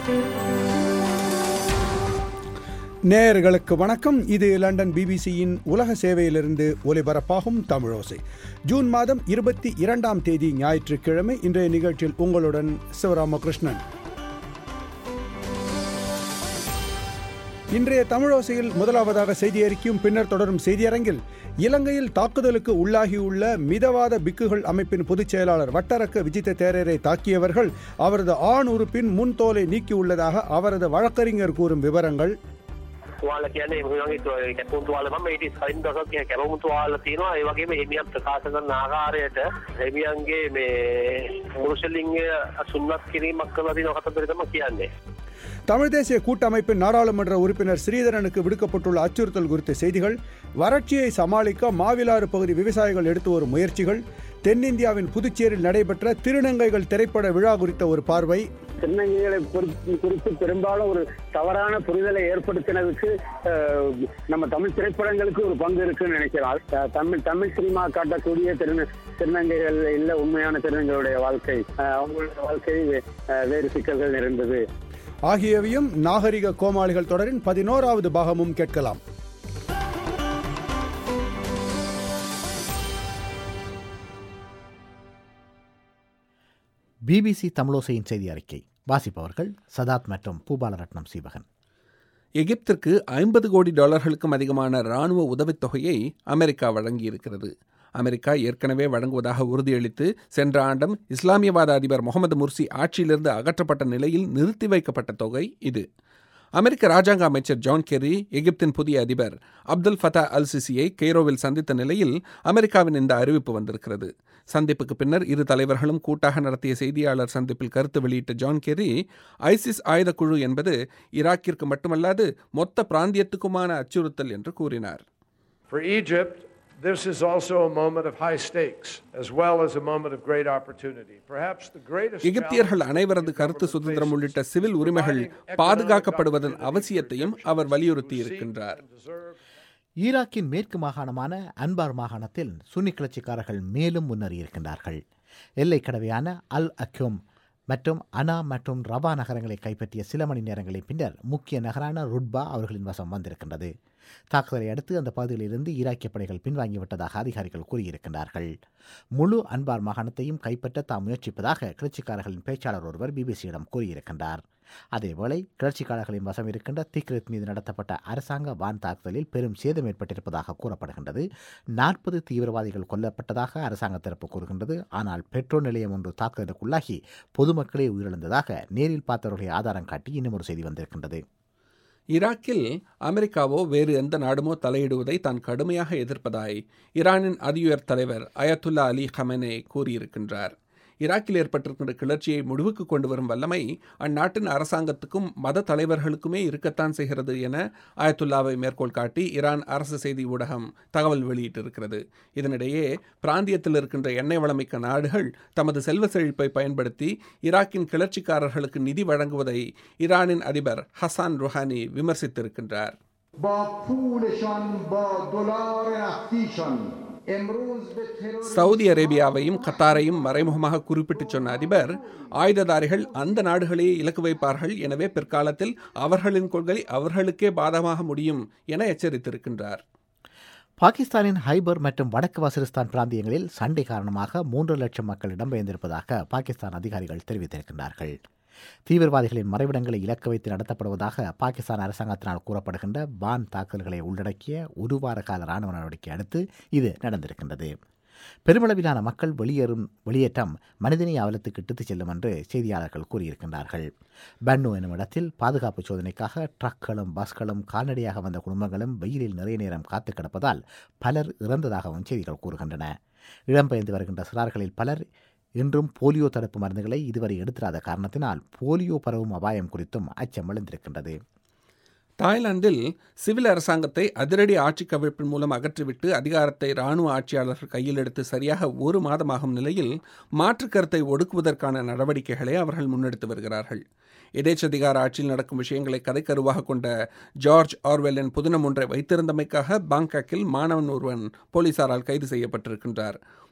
நேயர்களுக்கு வணக்கம் இது லண்டன் பிபிசியின் உலக சேவையிலிருந்து ஒலிபரப்பாகும் தமிழோசை ஜூன் மாதம் இருபத்தி இரண்டாம் தேதி ஞாயிற்றுக்கிழமை இன்றைய நிகழ்ச்சியில் உங்களுடன் சிவராமகிருஷ்ணன் இன்றைய தமிழோசையில் முதலாவதாக செய்தி அறிக்கையும் பின்னர் தொடரும் செய்தியரங்கில் இலங்கையில் தாக்குதலுக்கு உள்ளாகியுள்ள மிதவாத பிக்குகள் அமைப்பின் பொதுச் செயலாளர் வட்டரக்க விஜித்த தேரரை தாக்கியவர்கள் அவரது ஆண் உறுப்பின் முன்தோலை நீக்கியுள்ளதாக அவரது வழக்கறிஞர் கூறும் விவரங்கள் තුවාල කියන්නේ එමගේ කැපුම් තුවාල මම ඊට සයින් දසක් කැපුම් තුවාල තියෙනවා ඒ වගේම හිමියන් ප්‍රකාශ කරන ආකාරයට හිමියන්ගේ මේ මුරුෂලිංගය සුන්නත් කිරීමක් කරලා තියෙන කතන්දරය තමයි කියන්නේ. தமிழ் தேசிய கூட்டமைப்பின் நாடாளுமன்ற உறுப்பினர் ஸ்ரீதரனுக்கு விடுக்கப்பட்டுள்ள அச்சுறுத்தல் குறித்த செய்திகள் வறட்சியை சமாளிக்க மாவிலாறு பகுதி விவசாயிகள் எடுத்து வரும் முயற்சிகள் தென்னிந்தியாவின் புதுச்சேரியில் நடைபெற்ற திருநங்கைகள் திரைப்பட விழா குறித்த ஒரு பார்வை திருநங்கைகளை குறித்து பெரும்பாலும் ஒரு தவறான புரிதலை ஏற்படுத்தினதுக்கு அஹ், நம்ம தமிழ் திரைப்படங்களுக்கு ஒரு பங்கு இருக்குன்னு நினைக்கிறோம் அஹ், தமிழ் தமிழ் சினிமா காட்டக்கூடிய திரு திருநங்கைகள் இல்ல உண்மையான திருநங்கைகளுடைய வாழ்க்கை அஹ், அவங்களுடைய வாழ்க்கை அஹ், வேறு சிக்கல்கள் நிறைந்தது ஆகியவையும் நாகரிக கோமாளிகள் தொடரின் பதினோராவது பாகமும் கேட்கலாம் பிபிசி தமிழோசையின் செய்தி அறிக்கை வாசிப்பவர்கள் சதாத் மற்றும் பூபாலரட்னம் சீவகன் எகிப்திற்கு ஐம்பது கோடி டாலர்களுக்கும் அதிகமான இராணுவ உதவித்தொகையை அமெரிக்கா வழங்கியிருக்கிறது அமெரிக்கா ஏற்கனவே வழங்குவதாக உறுதியளித்து சென்ற ஆண்டும் இஸ்லாமியவாத அதிபர் முகமது முர்சி ஆட்சியிலிருந்து அகற்றப்பட்ட நிலையில் நிறுத்தி வைக்கப்பட்ட தொகை இது அமெரிக்க ராஜாங்க அமைச்சர் ஜான் கெர்ரி எகிப்தின் புதிய அதிபர் அப்துல் ஃபதா அல் சிசியை கெய்ரோவில் சந்தித்த நிலையில் அமெரிக்காவின் இந்த அறிவிப்பு வந்திருக்கிறது சந்திப்புக்கு பின்னர் இரு தலைவர்களும் கூட்டாக நடத்திய செய்தியாளர் சந்திப்பில் கருத்து வெளியிட்ட ஜான் கெர்ரி ஐசிஸ் ஆயுதக்குழு என்பது ஈராக்கிற்கு மட்டுமல்லாது மொத்த பிராந்தியத்துக்குமான அச்சுறுத்தல் என்று கூறினார் For Egypt, this is also a moment of high stakes as well as a moment of great opportunity. Perhaps the greatest எகிப்தியர்கள் challenge அனைவரது the கருத்து government சுதந்திரம் faces உள்ளிட்ட சிவில் is உரிமைகள் providing economic பாதுகாக்கப்படுவதன் opportunity அவசியத்தையும் for அவர் Egyptians வலியுறுத்தி who seek இருக்கின்றார் and deserve ஈராக்கின் மேற்கு மாகாணமான அன்பார் மாகாணத்தில் சுன்னி கிளர்ச்சிக்காரர்கள் மேலும் முன்னேறியிருக்கின்றார்கள் எல்லை கடவையான அல் அக்யோம் மற்றும் அனா மற்றும் ரபா நகரங்களை கைப்பற்றிய சில மணி நேரங்களின் பின்னர் முக்கிய நகரான ருட்பா அவர்களின் வசம் வந்திருக்கின்றது தாக்குதலை அடுத்து அந்த பகுதியிலிருந்து ஈராக்கிய படைகள் பின்வாங்கிவிட்டதாக அதிகாரிகள் கூறியிருக்கின்றார்கள் முழு அன்பார் மாகாணத்தையும் கைப்பற்ற தாம் முயற்சிப்பதாக கிளர்ச்சிக்காரர்களின் பேச்சாளர் ஒருவர் பிபிசியிடம் கூறியிருக்கின்றார் அதேவேளை கிளர்ச்சிக்காரர்களின் வசம் இருக்கின்ற திக்ரித் மீது நடத்தப்பட்ட அரசாங்க வான் தாக்குதலில் பெரும் சேதம் ஏற்பட்டிருப்பதாக கூறப்படுகின்றது நாற்பது தீவிரவாதிகள் கொல்லப்பட்டதாக அரசாங்க தரப்பு கூறுகின்றது ஆனால் பெட்ரோல் நிலையம் ஒன்று தாக்குதலுக்குள்ளாகி பொதுமக்களே உயிரிழந்ததாக நேரில் பார்த்தவர்களை ஆதாரம் காட்டி இன்னும் ஒரு செய்தி வந்திருக்கின்றது ஈராக்கில் அமெரிக்காவோ வேறு எந்த நாடுமோ தலையிடுவதை தான் கடுமையாக எதிர்ப்பதாய் ஈரானின் அதியுயர் தலைவர் அயத்துல்லா அலி ஹமெனே கூறியிருக்கின்றார் ஈராக்கில் ஏற்பட்டிருக்கின்ற கிளர்ச்சியை முடிவுக்கு கொண்டு வரும் வல்லமை அந்நாட்டின் அரசாங்கத்துக்கும் மத தலைவர்களுக்குமே இருக்கத்தான் செய்கிறது என அயத்துல்லாவை மேற்கோள் காட்டி ஈரான் அரசு செய்தி ஊடகம் தகவல் வெளியிட்டிருக்கிறது இதனிடையே பிராந்தியத்தில் இருக்கின்ற எண்ணெய் வளமிக்க நாடுகள் தமது செல்வ செழிப்பை பயன்படுத்தி ஈராக்கின் கிளர்ச்சிக்காரர்களுக்கு நிதி வழங்குவதை ஈரானின் அதிபர் ஹசான் ருஹானி விமர்சித்திருக்கின்றார் با پولشان با دلار نفتیشان امروز به ترور சவுதி அரேபியாவையும் கத்தாரையும் மறைமுகமாக குறிப்பிட்டு சொன்ன அதிபர் ஆயுததாரிகள் அந்த நாடுகளையே இலக்கு வைப்பார்கள் எனவே பிற்காலத்தில் அவர்களின் கொள்கை அவர்களுக்கே பாதகமாக முடியும் என எச்சரித்திருக்கின்றார் பாகிஸ்தானின் ஹைபர் மற்றும் வடக்கு வசிரிஸ்தான் பிராந்தியங்களில் சண்டை காரணமாக மூன்று லட்சம் மக்கள் இடம்பெயர்ந்திருப்பதாக பாகிஸ்தான் அதிகாரிகள் தெரிவித்திருக்கின்றார்கள் தீவிரவாதிகளின் மறைவிடங்களை இலக்கு வைத்து நடத்தப்படுவதாக பாகிஸ்தான் அரசாங்கத்தினால் கூறப்படுகின்ற வான் தாக்குதல்களை உள்ளடக்கிய ஒரு வார கால ராணுவ நடவடிக்கை அடுத்து இது நடந்திருக்கின்றது பெருமளவிலான மக்கள் வெளியேறும் வெளியேற்றம் மனிதனை அவலத்துக்கு இட்டுத்துச் செல்லும் என்று செய்தியாளர்கள் கூறியிருக்கின்றார்கள் பன்னு எனும் இடத்தில் பாதுகாப்பு சோதனைக்காக ட்ரக்களும் பஸ்களும் கால்நடையாக வந்த குடும்பங்களும் வெயிலில் நிறைய நேரம் காத்து கிடப்பதால் பலர் இறந்ததாகவும் செய்திகள் கூறுகின்றன இடம்பெயர்ந்து வருகின்ற சிறார்களில் பலர் இன்றும் போலியோ தடுப்பு மருந்துகளை இதுவரை எடுத்திராத காரணத்தினால் போலியோ பரவும் அபாயம் குறித்தும் அச்சம் எழுந்திருக்கின்றது தாய்லாந்தில் சிவில் அரசாங்கத்தை அதிரடி ஆட்சி கவிழ்ப்பின் மூலம் அகற்றிவிட்டு அதிகாரத்தை இராணுவ ஆட்சியாளர்கள் கையில் எடுத்து சரியாக ஒரு மாதமாகும் நிலையில் மாற்றுக் கருத்தை ஒடுக்குவதற்கான நடவடிக்கைகளை அவர்கள் முன்னெடுத்து வருகிறார்கள் எதேச்சதிகார ஆட்சியில் நடக்கும் விஷயங்களை கதைக்கருவாக கொண்ட ஜார்ஜ் ஆர்வெல்லின் புதினம் ஒன்றை வைத்திருந்தமைக்காக பாங்காக்கில் மாணவன் ஒருவன் போலீசாரால் கைது செய்யப்பட்டிருக்கின்றார்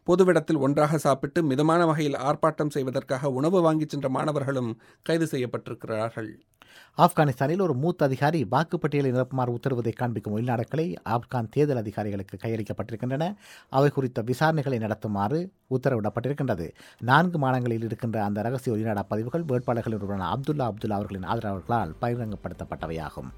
பொதுவிடத்தில் ஒன்றாக சாப்பிட்டு மிதமான வகையில் ஆர்ப்பாட்டம் செய்வதற்காக உணவு வாங்கிச் சென்ற மாணவர்களும் கைது செய்யப்பட்டிருக்கிறார்கள் ஆப்கானிஸ்தானில் ஒரு மூத்த அதிகாரி வாக்குப்பட்டியலை நிரப்புமாறு உத்தரவதை காண்பிக்கும் வெளிநாடுகளை ஆப்கான் தேர்தல் அதிகாரிகளுக்கு கையளிக்கப்பட்டிருக்கின்றன அவை குறித்த விசாரணைகளை நடத்துமாறு உத்தரவிடப்பட்டிருக்கின்றது நான்கு மாநிலங்களில் இருக்கின்ற அந்த ரகசிய வெளிநாடா பதிவுகள் வேட்பாளர்களின் ஒருவரான அப்துல்லா அப்துல்லா அவர்களின் ஆதரவாளர்களால் பகிரங்கப்படுத்தப்பட்டவையாகும்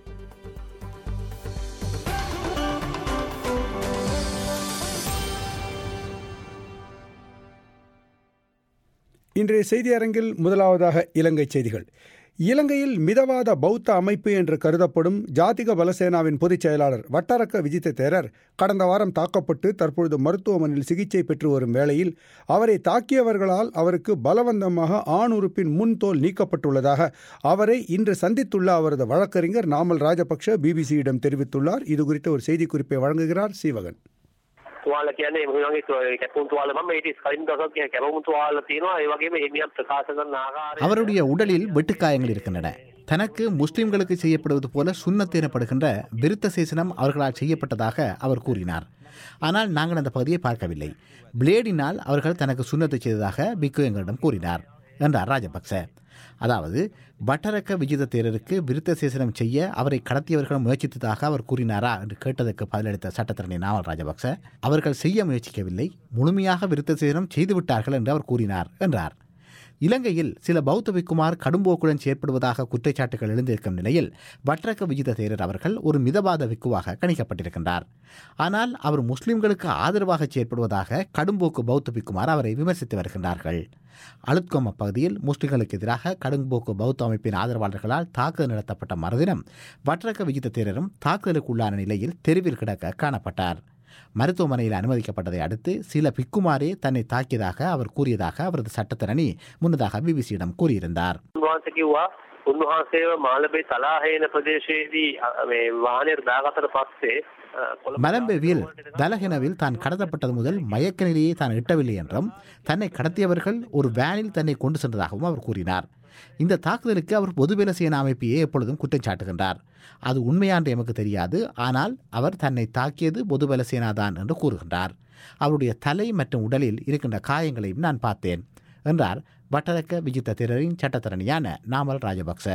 இன்றைய செய்தி அரங்கில் முதலாவதாக இலங்கை செய்திகள் இலங்கையில் மிதவாத பௌத்த அமைப்பு என்று கருதப்படும் ஜாதிக பலசேனாவின் பொதுச் செயலாளர் வட்டாரக்க விஜித்த தேரர் கடந்த வாரம் தாக்கப்பட்டு தற்பொழுது மருத்துவமனையில் சிகிச்சை பெற்று வரும் வேளையில் அவரை தாக்கியவர்களால் அவருக்கு பலவந்தமாக ஆண் உறுப்பின் முன் தோல் நீக்கப்பட்டுள்ளதாக அவரை இன்று சந்தித்துள்ள அவரது வழக்கறிஞர் நாமல் ராஜபக்ஷ பிபிசியிடம் தெரிவித்துள்ளார் இது குறித்த ஒரு செய்திக்குறிப்பை வழங்குகிறார் சீவகன் තුවාල කියන්නේ මගේ කැපුම් තුවාල මම ඒට කලින් දවසක් කැපුම් තුවාල තියෙනවා ඒ වගේම හිමියන් ප්‍රකාශ කරන ආකාරය அவருடைய உடலில் வெட்டுக்காயங்கள் இருக்கின்றன தனக்கு முஸ்லிம்களுக்கு செய்யப்படுவது போல சுண்ணத் எனப்படுகின்ற விருத்த சேசனம் அவர்களால் செய்யப்பட்டதாக அவர் கூறினார் ஆனால் நாங்கள் அந்த பகுதியை பார்க்கவில்லை பிளேடினால் அவர்கள் தனக்கு சுண்ணத்தை செய்ததாக பிக்கு எங்களிடம் கூறினார் என்றார் ராஜபக்ச அதாவது பட்டரக்க விஜித தேரருக்கு விருத்த சேசனம் செய்ய அவரை கடத்தியவர்கள் முயற்சித்ததாக அவர் கூறினாரா என்று கேட்டதற்கு பதிலளித்த சட்டத்தரணி நாவல் ராஜபக்ச அவர்கள் செய்ய முயற்சிக்கவில்லை முழுமையாக விருத்த சேசனம் செய்துவிட்டார்கள் என்று அவர் கூறினார் என்றார் இலங்கையில் சில பௌத்த பிக்குமார் கடும்போக்குடன் செயற்படுவதாக குற்றச்சாட்டுகள் எழுந்திருக்கும் நிலையில் பட்ரக்க விஜித தேரர் அவர்கள் ஒரு மிதவாத விக்குவாக கணிக்கப்பட்டிருக்கின்றார் ஆனால் அவர் முஸ்லிம்களுக்கு ஆதரவாக செயற்படுவதாக கடும்போக்கு பௌத்த பிக்குமார் அவரை விமர்சித்து வருகின்றார்கள் அலுத்கோம பகுதியில் முஸ்லிம்களுக்கு எதிராக கடும்போக்கு பௌத்த அமைப்பின் ஆதரவாளர்களால் தாக்குதல் நடத்தப்பட்ட மறுதினம் பட்ரக்க விஜித தேரரும் தாக்குதலுக்கு உள்ளான நிலையில் தெருவில் கிடக்க காணப்பட்டார் மருத்துவமனையில் அனுமதிக்கப்பட்டதை அடுத்து சில பிக்குமாரே தன்னை தாக்கியதாக அவர் கூறியதாக அவரது சட்டத்தரணி முன்னதாக பிபிசியிடம் கூறியிருந்தார் උන්වහන්සේ කිව්වා උන්වහන්සේව මාලබේ තලාහේන ප්‍රදේශයේදී අ, මේ වාහනයට දාගත්තට පස්සේ අ, කොළඹ மலம்பெவியில் தலஹெனவில் தான் கடத்தப்பட்டது முதல் மயக்க நிலையை தான் எட்டவில்லை என்றும் தன்னை கடத்தியவர்கள் ஒரு வேனில் தன்னை கொண்டு சென்றதாகவும் அவர் கூறினார் இந்த தாக்குதலுக்கு அவர் பொதுபல சேனா அமைப்பையே எப்பொழுதும் குற்றம் சாட்டுகின்றார் அது உண்மையான்று எமக்கு தெரியாது ஆனால் அவர் தன்னை தாக்கியது பொதுபல சேனாதான் என்று கூறுகின்றார் அவருடைய தலை மற்றும் உடலில் இருக்கின்ற காயங்களையும் நான் பார்த்தேன் என்றார் வட்டரக்க விஜித்த திரரின் சட்டத்தரணியான நாமல் ராஜபக்ச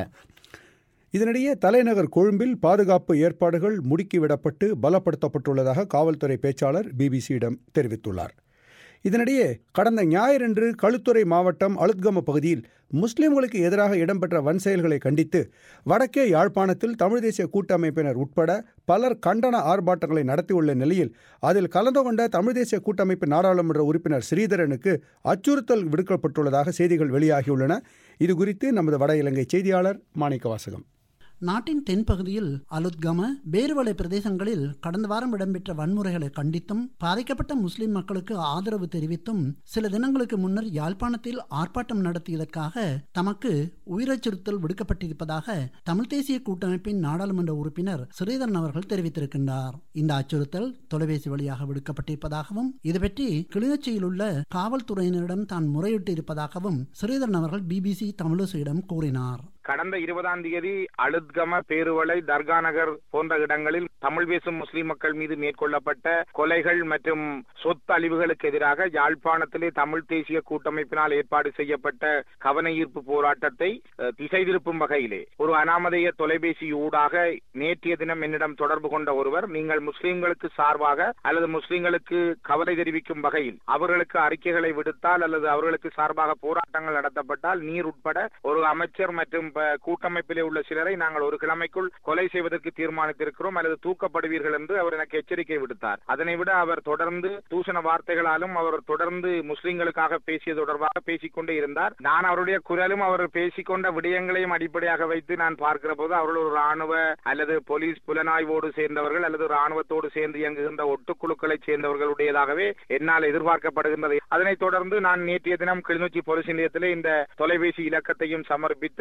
இதனிடையே தலைநகர் கொழும்பில் பாதுகாப்பு ஏற்பாடுகள் முடுக்கிவிடப்பட்டு பலப்படுத்தப்பட்டுள்ளதாக காவல்துறை பேச்சாளர் பிபிசியிடம் தெரிவித்துள்ளார் இதனிடையே கடந்த ஞாயிறன்று களுத்துறை மாவட்டம் அழுத்கம பகுதியில் முஸ்லிம்களுக்கு எதிராக இடம்பெற்ற வன் செயல்களை கண்டித்து வடக்கே யாழ்ப்பாணத்தில் தமிழ் தேசிய கூட்டமைப்பினர் உட்பட பலர் கண்டன ஆர்ப்பாட்டங்களை நடத்தியுள்ள நிலையில் அதில் கலந்து கொண்ட தமிழ் தேசிய கூட்டமைப்பு நாடாளுமன்ற உறுப்பினர் ஸ்ரீதரனுக்கு அச்சுறுத்தல் விடுக்கப்பட்டுள்ளதாக செய்திகள் வெளியாகியுள்ளன இது குறித்து நமது வட இலங்கை செய்தியாளர் மாணிக்க வாசகம் நாட்டின் தென்பகுதியில் அலுத்கம பேருவளை பிரதேசங்களில் கடந்த வாரம் இடம்பெற்ற வன்முறைகளை கண்டித்தும் பாதிக்கப்பட்ட முஸ்லிம் மக்களுக்கு ஆதரவு தெரிவித்தும் சில தினங்களுக்கு முன்னர் யாழ்ப்பாணத்தில் ஆர்ப்பாட்டம் நடத்தியதற்காக தமக்கு உயிரச்சுறுத்தல் விடுக்கப்பட்டிருப்பதாக தமிழ் தேசிய கூட்டமைப்பின் நாடாளுமன்ற உறுப்பினர் ஸ்ரீதரன் அவர்கள் தெரிவித்திருக்கின்றார் இந்த அச்சுறுத்தல் தொலைபேசி வழியாக விடுக்கப்பட்டிருப்பதாகவும் இது பற்றி கிளிநொச்சியில் உள்ள காவல்துறையினரிடம் தான் முறையிட்டு இருப்பதாகவும் ஸ்ரீதரன் அவர்கள் பிபிசி தமிழசியிடம் கூறினார் கடந்த இருபதாம் தேதி அழுத்கம பேருவளை தர்கா நகர் போன்ற இடங்களில் தமிழ் பேசும் முஸ்லிம் மக்கள் மீது மேற்கொள்ளப்பட்ட கொலைகள் மற்றும் சொத்து அழிவுகளுக்கு எதிராக யாழ்ப்பாணத்திலே தமிழ் தேசிய கூட்டமைப்பினால் ஏற்பாடு செய்யப்பட்ட கவன ஈர்ப்பு போராட்டத்தை அஹ், திசை திருப்பும் வகையிலே ஒரு அனாமதேய தொலைபேசி ஊடாக நேற்றைய தினம் என்னிடம் தொடர்பு கொண்ட ஒருவர் நீங்கள் முஸ்லிம்களுக்கு சார்பாக அல்லது முஸ்லிம்களுக்கு கவலை தெரிவிக்கும் வகையில் அவர்களுக்கு அறிக்கைகளை விடுத்தால் அல்லது அவர்களுக்கு சார்பாக போராட்டங்கள் நடத்தப்பட்டால் நீர் உட்பட ஒரு அமைச்சர் மற்றும் ப- கூட்டமைப்பிலே உள்ள சிலரை நாங்கள் ஒரு கிழமைக்குள் கொலை செய்வதற்கு தீர்மானித்திருக்கிறோம் அல்லது தூக்கப்படுவீர்கள் என்று அவர் எனக்கு எச்சரிக்கை விடுத்தார் அதனை விட அவர் தொடர்ந்து தூஷண வார்த்தைகளாலும் அவர் தொடர்ந்து முஸ்லிம்களுக்காக பேசிய தொடர்பாக பேசிக்கொண்டே இருந்தார் நான் அவருடைய குரலும் அவர் பேசிக்கொண்ட விடயங்களையும் அடிப்படையாக வைத்து நான் பார்க்கிற போது அவர்கள் ஒரு ராணுவ அல்லது போலீஸ் புலனாய்வோடு சேர்ந்தவர்கள் அல்லது ராணுவத்தோடு சேர்ந்து இயங்குகின்ற ஒட்டுக்குழுக்களை சேர்ந்தவர்களுடையதாகவே என்னால் எதிர்பார்க்கப்படுகின்றது அதனைத் தொடர்ந்து நான் நேற்றைய தினம் கிளிநொச்சி போலீஸ் நிலையத்திலே இந்த தொலைபேசி இலக்கத்தையும் சமர்ப்பித்து ஒரு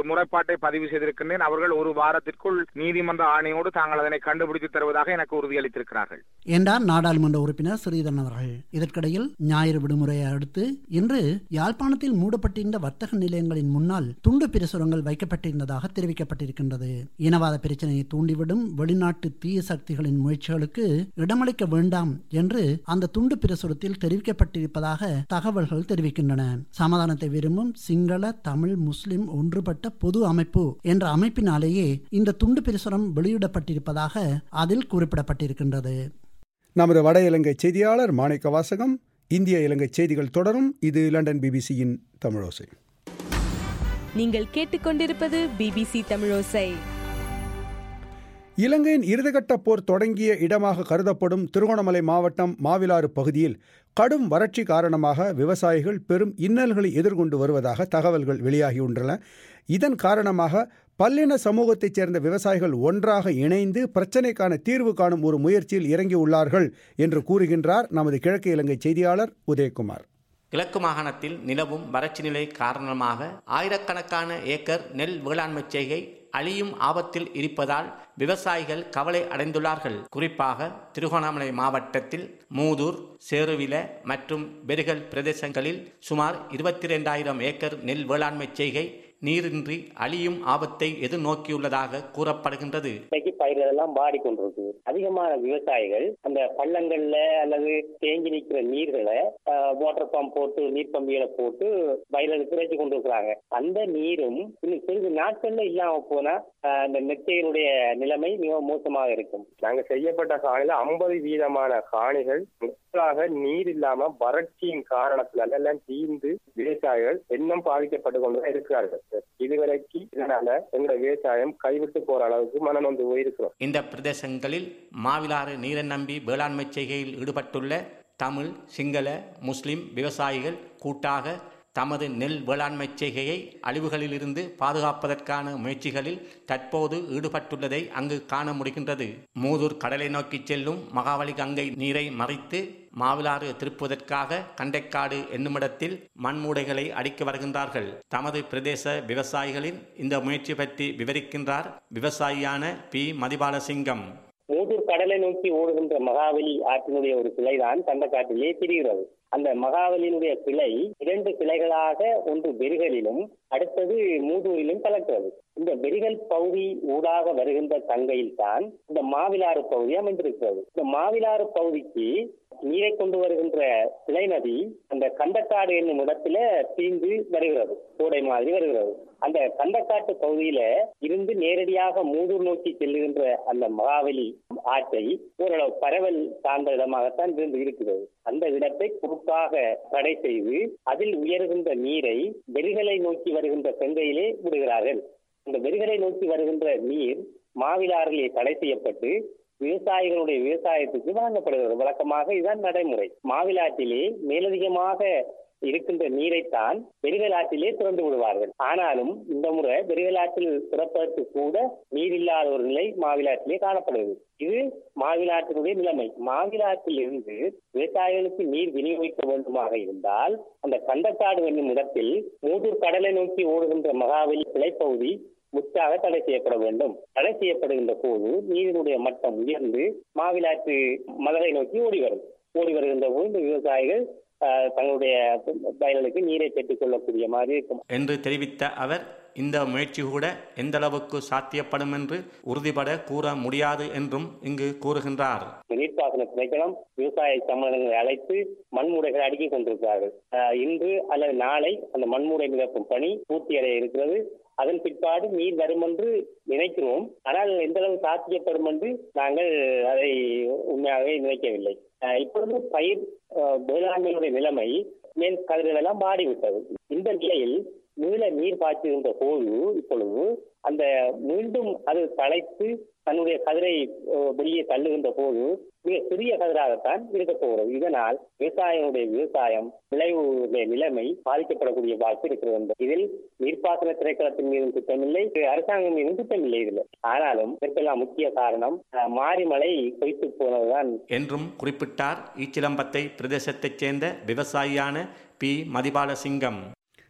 முறைப்பாட்டை பதிவு செய்திருக்கின்றேன் அவர்கள் ஒரு வாரத்திற்குள் நீதிமன்ற ஆணையோடு தாங்கள் அதனை கண்டுபிடித்து தருவதாக எனக்கு உறுதியளித்திருக்கிறார்கள் என்றார் நாடாளுமன்ற உறுப்பினர் ஸ்ரீதரன் அவர்கள் இதற்கிடையில் ஞாயிறு விடுமுறையை அடுத்து இன்று யாழ்ப்பாணத்தில் மூடப்பட்டிருந்த வர்த்தக நிலையங்களின் முன்னால் துண்டு பிரசுரங்கள் வைக்கப்பட்டிருந்ததாக தெரிவிக்கப்பட்டிருக்கின்றது இனவாத பிரச்சனையை தூண்டிவிடும் வெளிநாட்டு தீய சக்திகளின் முயற்சிகளுக்கு இடமளிக்க வேண்டாம் என்று அந்த துண்டு பிரசுரத்தில் தெரிவிக்கப்பட்டிருப்பதாக தகவல்கள் தெரிவிக்கின்றன சமாதானத்தை விரும்பும் சிங்கள தமிழ் முஸ்லிம் ஒன்றுபட்ட பொது அமைப்பு என்ற அமைப்பினாலேயே இந்த துண்டு பிரசுரம் வெளியிடப்பட்டிருப்பதாக அதில் குறிப்பிடப்பட்டிருக்கின்றது நமது வட இலங்கை செய்தியாளர் மாணிக்க வாசகம் இந்திய இலங்கை செய்திகள் தொடரும் இது லண்டன் பிபிசியின் தமிழோசை நீங்கள் கேட்டுக்கொண்டிருப்பது பிபிசி தமிழோசை இலங்கையின் இறுதிக்கட்ட போர் தொடங்கிய இடமாக கருதப்படும் திருகோணமலை மாவட்டம் மாவிலாறு பகுதியில் கடும் வறட்சி காரணமாக விவசாயிகள் பெரும் இன்னல்களை எதிர்கொண்டு வருவதாக தகவல்கள் வெளியாகியுள்ளன இதன் காரணமாக பல்லின சமூகத்தைச் சேர்ந்த விவசாயிகள் ஒன்றாக இணைந்து பிரச்சினைக்கான தீர்வு காணும் ஒரு முயற்சியில் இறங்கியுள்ளார்கள் என்று கூறுகின்றார் நமது கிழக்கு இலங்கை செய்தியாளர் உதயகுமார் கிழக்கு மாகாணத்தில் நிலவும் வறட்சி நிலை காரணமாக ஆயிரக்கணக்கான ஏக்கர் நெல் வேளாண்மை செய்கை அழியும் ஆபத்தில் இருப்பதால் விவசாயிகள் கவலை அடைந்துள்ளார்கள் குறிப்பாக திருகோணாமலை மாவட்டத்தில் மூதூர் சேருவில மற்றும் பெருகல் பிரதேசங்களில் சுமார் இருபத்தி இரண்டாயிரம் ஏக்கர் நெல் வேளாண்மை செய்கை நீரின்றி அழியும் ஆபத்தை எதிர்நோக்கியுள்ளதாக கூறப்படுகின்றது இன்னைக்கு பயிர்கள் எல்லாம் பாடிக்கொண்டிருக்கு அதிகமான விவசாயிகள் அந்த பள்ளங்கள்ல அல்லது தேங்கி நிற்கிற நீர்களை வாட்டர் பம்ப் போட்டு நீர் பம்பிகளை போட்டு வயலுக்கு இறைச்சி கொண்டிருக்கிறாங்க அந்த நீரும் இன்னும் சிறிது நாட்கள்ல இல்லாம போனா அந்த நெத்தையினுடைய நிலைமை மிக மோசமாக இருக்கும் நாங்க செய்யப்பட்ட காணில ஐம்பது வீதமான காணிகள் முற்றாக நீர் இல்லாம வறட்சியின் காரணத்தினால எல்லாம் தீர்ந்து விவசாயிகள் இன்னும் பாதிக்கப்பட்டு கொண்டு இருக்கிறார்கள் இதுவரைக்கு இதனால எங்களோட விவசாயம் கைவிட்டு போற அளவுக்கு மனநொந்து போயிருக்கிறோம் இந்த பிரதேசங்களில் மாவிலாறு நீரை நம்பி வேளாண்மை செய்கையில் ஈடுபட்டுள்ள தமிழ் சிங்கள முஸ்லிம் விவசாயிகள் கூட்டாக தமது நெல் வேளாண்மை செய்கையை அழிவுகளிலிருந்து பாதுகாப்பதற்கான முயற்சிகளில் தற்போது ஈடுபட்டுள்ளதை அங்கு காண முடிகின்றது மூதூர் கடலை நோக்கி செல்லும் மகாவலி கங்கை நீரை மறைத்து மாவிலாறு திருப்புவதற்காக கண்டைக்காடு என்னுமிடத்தில் மண்மூடைகளை அடிக்க வருகின்றார்கள் தமது பிரதேச விவசாயிகளின் இந்த முயற்சி பற்றி விவரிக்கின்றார் விவசாயியான பி மதிபாலசிங்கம் மூதூர் கடலை நோக்கி ஓடுகின்ற மகாவலி ஆற்றினுடைய ஒரு கிளைதான் கண்டக்காட்டிலே பிரிகிறது அந்த மகாவலியினுடைய கிளை இரண்டு கிளைகளாக ஒன்று பெருகலிலும் அடுத்தது மூதூரிலும் கலக்கிறது இந்த பெருகல் பகுதி ஊடாக வருகின்ற தங்கையில் தான் இந்த மாவிலாறு பகுதி அமைந்திருக்கிறது இந்த மாவிலாறு பகுதிக்கு நீரை கொண்டு வருகின்ற கிளை நதி அந்த கண்டக்காடு என்னும் இடத்துல தீந்து வருகிறது கோடை மாதிரி வருகிறது அந்த கண்டக்காட்டு பகுதியில இருந்து நேரடியாக மூதூர் நோக்கி செல்லுகின்ற அந்த மகாவலி ஆற்றை ஓரளவு பரவல் சார்ந்த இடமாகத்தான் இருந்து இருக்கிறது அந்த இடத்தை குறிப்பாக தடை செய்து அதில் உயர்கின்ற நீரை வெறிகளை நோக்கி வருகின்ற செங்கையிலே விடுகிறார்கள் அந்த வெறிகளை நோக்கி வருகின்ற நீர் மாவிலாறிலே தடை செய்யப்பட்டு விவசாயிகளுடைய விவசாயத்துக்கு வழங்கப்படுகிறது வழக்கமாக இதுதான் நடைமுறை மாவிலாற்றிலே மேலதிகமாக இருக்கின்ற நீரைத்தான் பெருகலாற்றிலே திறந்து விடுவார்கள் ஆனாலும் இந்த முறை பெருகலாற்றில் திறப்பதற்கு கூட நீர் இல்லாத ஒரு நிலை மாவிலாற்றிலே காணப்படுகிறது இது மாவிலாற்றினுடைய நிலைமை மாவிலாற்றில் இருந்து விவசாயிகளுக்கு நீர் விநியோகிக்க வேண்டுமாக இருந்தால் அந்த கண்டக்காடு என்னும் இடத்தில் மூதூர் கடலை நோக்கி ஓடுகின்ற மகாவலி கிளைப்பகுதி முற்றாக தடை செய்யப்பட வேண்டும் தடை செய்யப்படுகின்ற போது நீரினுடைய மட்டம் உயர்ந்து மாவிலாற்று மதலை நோக்கி ஓடி வரும் ஓடி வருகின்ற போது இந்த விவசாயிகள் தங்களுடைய வயல்களுக்கு நீரை பெற்றுக் கொள்ளக்கூடிய மாதிரி இருக்கும் என்று தெரிவித்த அவர் இந்த முயற்சி கூட எந்த அளவுக்கு சாத்தியப்படும் என்று உறுதிபட கூற முடியாது என்றும் இங்கு கூறுகின்றார் நீர்ப்பாசன திணைக்களம் விவசாய சம்மேளனங்களை அழைத்து மண்மூடைகளை அடுக்கிக் கொண்டிருக்கிறார்கள் இன்று அல்லது நாளை அந்த மண்மூடை மிதக்கும் பணி பூர்த்தி அடைய இருக்கிறது அதன் பிற்பாடு நீர் வரும் என்று நினைக்கிறோம் ஆனால் எந்த அளவு சாத்தியப்படும் என்று நாங்கள் அதை உண்மையாகவே நினைக்கவில்லை இப்பொழுது பயிர் வேளாண்மையுடைய நிலைமை மேல் கதிர்கள் எல்லாம் மாறிவிட்டது இந்த நிலையில் மீள நீர் பாய்ச்சுகின்ற போது இப்பொழுது அந்த மீண்டும் அது தலைத்து தன்னுடைய கதிரை வெளியே தள்ளுகின்ற போது மிக சிறிய கதிராகத்தான் இருக்க போகிறது இதனால் விவசாயிகளுடைய விவசாயம் விளைவுடைய நிலைமை பாதிக்கப்படக்கூடிய வாய்ப்பு இருக்கிறது இதில் நீர்ப்பாசன திரைக்களத்தின் மீதும் திட்டமில்லை அரசாங்கம் மீதும் திட்டமில்லை இதில் ஆனாலும் இதற்கெல்லாம் முக்கிய காரணம் மாரிமலை பொய்த்து போனதுதான் என்றும் குறிப்பிட்டார் ஈச்சிலம்பத்தை பிரதேசத்தைச் சேர்ந்த விவசாயியான பி மதிபாலசிங்கம்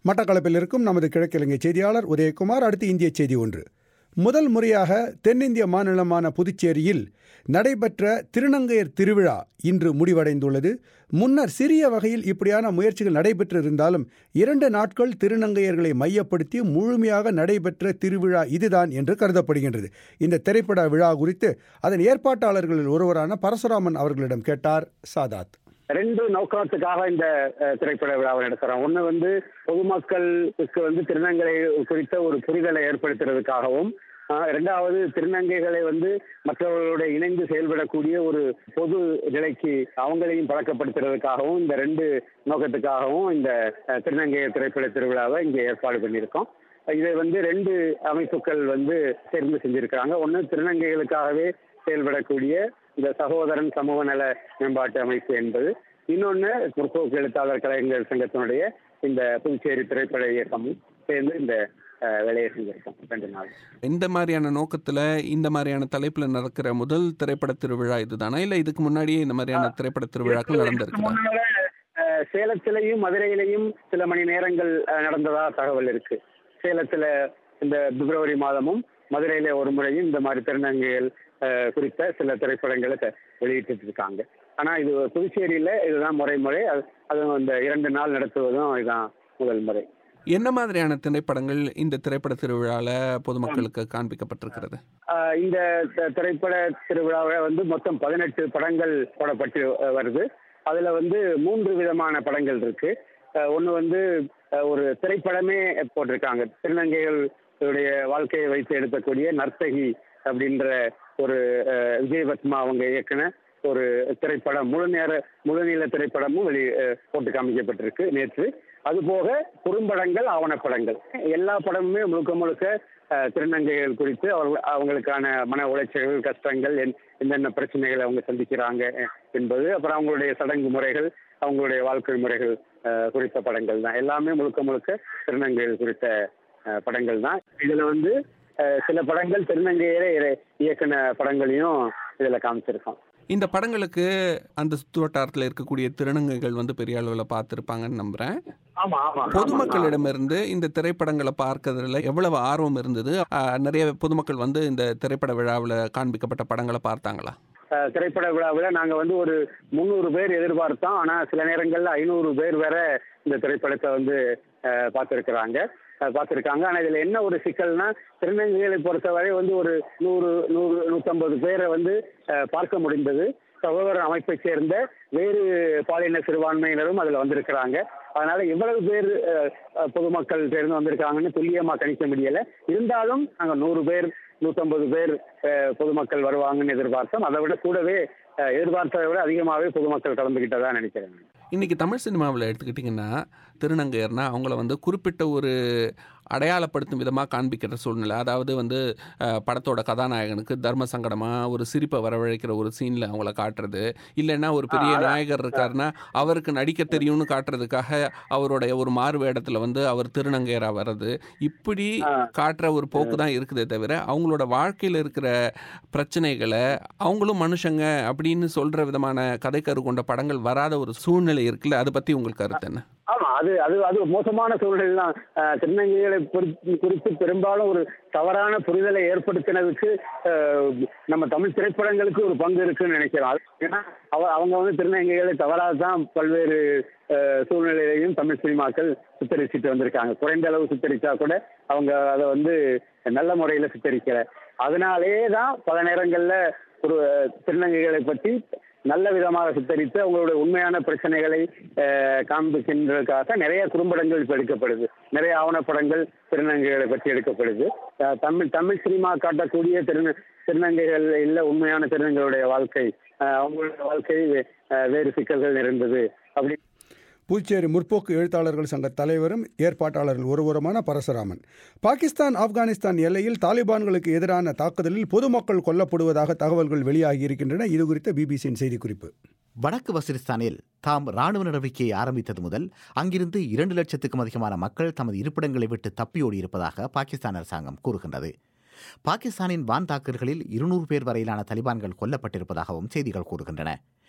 மட்டக்களப்பில் இருக்கும் நமது கிழக்கிழங்கை செய்தியாளர் உதயகுமார் அடுத்து இந்திய செய்தி ஒன்று முதல் முறையாக தென்னிந்திய மாநிலமான புதுச்சேரியில் நடைபெற்ற திருநங்கையர் திருவிழா இன்று முடிவடைந்துள்ளது முன்னர் சிறிய வகையில் இப்படியான முயற்சிகள் நடைபெற்றிருந்தாலும் இரண்டு நாட்கள் திருநங்கையர்களை மையப்படுத்தி முழுமையாக நடைபெற்ற திருவிழா இதுதான் என்று கருதப்படுகின்றது இந்த திரைப்பட விழா குறித்து அதன் ஏற்பாட்டாளர்களில் ஒருவரான பரசுராமன் அவர்களிடம் கேட்டார் சாதாத் ரெண்டு நோக்கத்துக்காக இந்த அஹ், திரைப்பட விழாவை நடத்துறோம் ஒண்ணு வந்து பொதுமக்களுக்கு வந்து திருநங்கை குறித்த ஒரு புரிதலை ஏற்படுத்துறதுக்காகவும் அஹ், இரண்டாவது திருநங்கைகளை வந்து மற்றவர்களோட இணைந்து செயல்படக்கூடிய ஒரு பொது நிலைக்கு அவங்களையும் பழக்கப்படுத்துறதுக்காகவும் இந்த ரெண்டு நோக்கத்துக்காகவும் இந்த அஹ், திருநங்கையர் திரைப்பட திருவிழாவை இங்கே ஏற்பாடு பண்ணியிருக்கோம் இதை வந்து ரெண்டு அமைப்புகள் வந்து சேர்ந்து செஞ்சிருக்கிறாங்க ஒன்று திருநங்கைகளுக்காகவே செயல்படக்கூடிய இந்த சகோதரன் சமூக நல மேம்பாட்டு அமைப்பு என்பது இன்னொன்று முற்போக்கு எழுத்தாளர் கலைஞர் சங்கத்தினுடைய இந்த புதுச்சேரி திரைப்பட இயக்கமும் சேர்ந்து இந்த அஹ், வேலையை செஞ்சிருக்கோம் ரெண்டு நாள் இந்த மாதிரியான நோக்கத்துல இந்த மாதிரியான தலைப்புல நடக்கிற முதல் திரைப்பட திருவிழா இதுதானா இல்ல இதுக்கு முன்னாடியே இந்த மாதிரியான திரைப்பட திருவிழாக்கள் நடந்திருக்குதா முன்னால, அஹ், சேலத்திலையும் மதுரையிலையும் சில மணி நேரங்கள் அஹ், நடந்ததா தகவல் இருக்கு சேலத்துல இந்த பிப்ரவரி மாதமும் மதுரையில ஒரு முறையும் இந்த மாதிரி திருநங்கைகள் அஹ், குறித்த சில திரைப்படங்களை த- வெளியிட்டு இருக்காங்க ஆனா இது புதுச்சேரியில இதுதான் முறைமுறை அது- அதுவும் இந்த இரண்டு நாள் நடத்துவதும் இதுதான் முதல் முறை என்ன மாதிரியான திரைப்படங்கள் இந்த திரைப்பட திருவிழால பொதுமக்களுக்கு காண்பிக்கப்பட்டிருக்கிறது ஆஹ் இந்த த- திரைப்பட திருவிழாவை வந்து மொத்தம் பதினெட்டு படங்கள் போடப்பட்டு அஹ், வருது அதுல வந்து மூன்று விதமான படங்கள் இருக்கு ஒன்று வந்து அஹ், ஒரு திரைப்படமே போட்டிருக்காங்க திருநங்கைகளுடைய வாழ்க்கையை வைத்து எடுக்கக்கூடிய நர்த்தகி அப்படின்ற ஒரு அஹ், விஜயபத்மா அவங்க இயக்குன ஒரு திரைப்படம் முழு நேர முழுநீள திரைப்படமும் வெளி அஹ், போட்டு காமிக்கப்பட்டிருக்கு நேற்று அதுபோக குறும்படங்கள் ஆவணப்படங்கள் எல்லா படமுமே முழுக்க முழுக்க அஹ், திருநங்கைகள் குறித்து அவர்கள் அவங்களுக்கான மன உளைச்சல்கள் கஷ்டங்கள் என்- என்னென்ன பிரச்சனைகளை அவங்க சந்திக்கிறாங்க அஹ், என்பது அப்புறம் அவங்களுடைய சடங்கு முறைகள் அவங்களுடைய வாழ்க்கை முறைகள் அஹ், குறித்த படங்கள் தான் எல்லாமே முழுக்க முழுக்க திருநங்கைகள் குறித்த அஹ், படங்கள் தான் இதுல வந்து அஹ், சில படங்கள் திருநங்கையரே இய- இயக்குன படங்களையும் இதுல காமிச்சிருக்கோம் இந்த படங்களுக்கு அந்த சுற்றுவட்டாரத்தில் இருக்கக்கூடிய திருநங்கைகள் வந்து பெரிய அளவில் பார்த்துருப்பாங்கன்னு நம்புறேன் ஆமா ஆமா பொதுமக்களிடமிருந்து இந்த திரைப்படங்களை பார்க்கறதுல எவ்வளவு ஆர்வம் இருந்தது ஆஹ், நிறைய பொதுமக்கள் வந்து இந்த திரைப்பட விழாவில் காண்பிக்கப்பட்ட படங்களை பார்த்தாங்களா அஹ், திரைப்பட விழாவில் நாங்கள் வந்து ஒரு முந்நூறு பேர் எதிர்பார்த்தோம் ஆனால் சில நேரங்களில் ஐநூறு பேர் வர இந்த திரைப்படத்தை வந்து அஹ், பார்த்திருக்கிறாங்க அஹ், பார்த்திருக்காங்க ஆனால் இதில் என்ன ஒரு சிக்கல்னா திருநங்கைகளை பொறுத்தவரை வந்து ஒரு நூறு நூறு நூற்றம்பது பேரை வந்து அஹ், பார்க்க முடிந்தது சகோதர அமைப்பை சேர்ந்த வேறு பாலின சிறுபான்மையினரும் அதில் வந்திருக்கிறாங்க அதனால எவ்வளவு பேர் அஹ், அஹ், பொதுமக்கள் சேர்ந்து வந்திருக்காங்கன்னு துல்லியமா கணிக்க முடியல இருந்தாலும் நாங்கள் நூறு பேர் நூற்றம்பது பேர் அஹ், பொதுமக்கள் வருவாங்கன்னு எதிர்பார்த்தோம் அதை விட கூடவே அஹ், எதிர்பார்த்ததை விட அதிகமாகவே பொதுமக்கள் கலந்துக்கிட்டதா நினைக்கிறேன் இன்னைக்கு தமிழ் சினிமாவில் எடுத்துக்கிட்டிங்கன்னா திருநங்கையர்னா அவங்கள வந்து குறிப்பிட்ட ஒரு அடையாளப்படுத்தும் விதமாக காண்பிக்கிற சூழ்நிலை அதாவது வந்து அஹ், படத்தோட கதாநாயகனுக்கு தர்ம சங்கடமாக ஒரு சிரிப்பை வரவழைக்கிற ஒரு சீனில் அவங்கள காட்டுறது இல்லைன்னா ஒரு பெரிய நாயகர் இருக்காருன்னா அவருக்கு நடிக்க தெரியும்னு காட்டுறதுக்காக அவருடைய ஒரு மாறு வேடத்தில் வந்து அவர் திருநங்கையராக வர்றது இப்படி காட்டுற ஒரு போக்கு தான் இருக்குதே தவிர அவங்களோட வாழ்க்கையில் இருக்கிற பிரச்சனைகளை அவங்களும் மனுஷங்க அப்படின்னு சொல்கிற விதமான கதைக்கரு கொண்ட படங்கள் வராத ஒரு சூழ்நிலை இருக்குல்ல அதை பற்றி உங்களுக்கு கருத்து என்ன ஆமா அது அது அது மோசமான சூழ்நிலை தான் அஹ், திருநங்கைகளை குறித்து குறித்து பெரும்பாலும் ஒரு தவறான புரிதலை ஏற்படுத்தினதுக்கு அஹ், நம்ம தமிழ் திரைப்படங்களுக்கு ஒரு பங்கு இருக்குன்னு நினைக்கிறோம் அது ஏன்னா அவ அவங்க வந்து திருநங்கைகளை தவறாக தான் பல்வேறு அஹ், சூழ்நிலையிலையும் தமிழ் சினிமாக்கள் சித்தரிச்சுட்டு வந்திருக்காங்க குறைந்த அளவு சித்தரிச்சா கூட அவங்க அதை வந்து நல்ல முறையில சித்தரிக்கல அதனாலே தான் பல நேரங்கள்ல ஒரு அஹ், திருநங்கைகளை பற்றி நல்ல விதமாக சித்தரித்து அவங்களுடைய உண்மையான பிரச்சனைகளை அஹ், காண்பிக்கின்றதுக்காக நிறைய குறும்படங்கள் இப்போ எடுக்கப்படுது நிறைய ஆவணப்படங்கள் திருநங்கைகளை பற்றி எடுக்கப்படுது அஹ், தமிழ் தமிழ் சினிமா காட்டக்கூடிய திரு திருநங்கைகள் இல்ல உண்மையான திருநங்கைகளுடைய வாழ்க்கை அஹ், அவங்களுடைய வாழ்க்கை அஹ், வேறு சிக்கல்கள் நிறைந்தது அப்படி புதுச்சேரி முற்போக்கு எழுத்தாளர்கள் சங்க தலைவரும் ஏற்பாட்டாளர்கள் ஒருவருமான பரசுராமன் பாகிஸ்தான் ஆப்கானிஸ்தான் எல்லையில் தாலிபான்களுக்கு எதிரான தாக்குதலில் பொதுமக்கள் கொல்லப்படுவதாக தகவல்கள் வெளியாகி இருக்கின்றன இது குறித்த பிபிசியின் செய்திக்குறிப்பு வடக்கு வசிரிஸ்தானில் தாம் ராணுவ நடவடிக்கையை ஆரம்பித்தது முதல் அங்கிருந்து இரண்டு லட்சத்துக்கும் அதிகமான மக்கள் தமது இருப்பிடங்களை விட்டு தப்பியோடி இருப்பதாக பாகிஸ்தான் அரசாங்கம் கூறுகின்றது பாகிஸ்தானின் வான் தாக்குதல்களில் இருநூறு பேர் வரையிலான தலிபான்கள் கொல்லப்பட்டிருப்பதாகவும் செய்திகள் கூறுகின்றன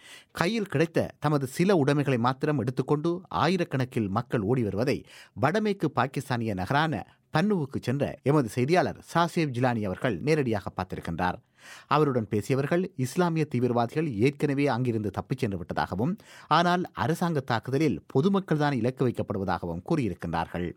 கையில் கிடைத்த தமது சில உடைமைகளை மாத்திரம் எடுத்துக்கொண்டு ஆயிரக்கணக்கில் மக்கள் ஓடி வருவதை வடமேற்கு பாகிஸ்தானிய நகரான பன்னுவுக்கு சென்ற எமது செய்தியாளர் சாசேப் ஜிலானி அவர்கள் நேரடியாக பார்த்திருக்கின்றார் அவருடன் பேசியவர்கள் இஸ்லாமிய தீவிரவாதிகள் ஏற்கனவே அங்கிருந்து தப்பிச் சென்று விட்டதாகவும் ஆனால் அரசாங்க தாக்குதலில் பொதுமக்கள் தான் இலக்கு வைக்கப்படுவதாகவும் கூறியிருக்கின்றார்கள்